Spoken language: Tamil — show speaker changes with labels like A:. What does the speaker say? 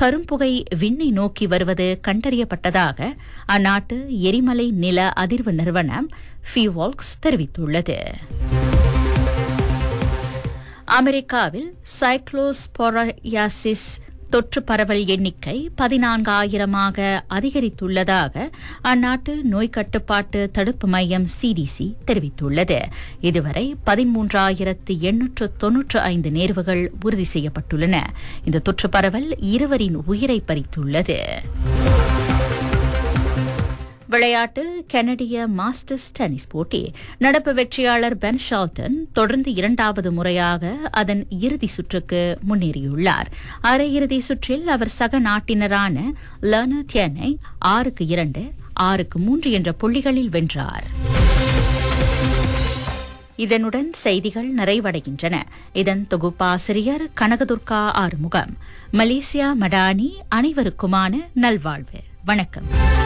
A: கரும்புகை விண்ணை நோக்கி வருவது கண்டறியப்பட்டதாக அந்நாட்டு எரிமலை நில அதிர்வு நிறுவனம் ஃபிவால்க்ஸ் தெரிவித்துள்ளது அமெரிக்காவில் சைக்ளோஸ்பொரையாசிஸ் தொற்று பரவல் எண்ணிக்கை பதினான்காயிரமாக அதிகரித்துள்ளதாக அந்நாட்டு நோய் கட்டுப்பாட்டு தடுப்பு மையம் சிடிசி தெரிவித்துள்ளது இதுவரை பதிமூன்றாயிரத்து எண்ணூற்று தொன்னூற்று ஐந்து நேர்வுகள் உறுதி செய்யப்பட்டுள்ளன இந்த தொற்று பரவல் இருவரின் உயிரை பறித்துள்ளது விளையாட்டு கனடிய மாஸ்டர்ஸ் டென்னிஸ் போட்டி நடப்பு வெற்றியாளர் பென் ஷால்டன் தொடர்ந்து இரண்டாவது முறையாக அதன் இறுதி சுற்றுக்கு முன்னேறியுள்ளார் அரையிறுதி சுற்றில் அவர் சக நாட்டினரான லர்னர் தியனை ஆறுக்கு இரண்டு ஆறுக்கு மூன்று என்ற புள்ளிகளில் வென்றார் இதனுடன் செய்திகள் நிறைவடைகின்றன இதன் தொகுப்பாசிரியர் கனகதுர்கா ஆறுமுகம் மலேசியா மடானி அனைவருக்குமான நல்வாழ்வு வணக்கம்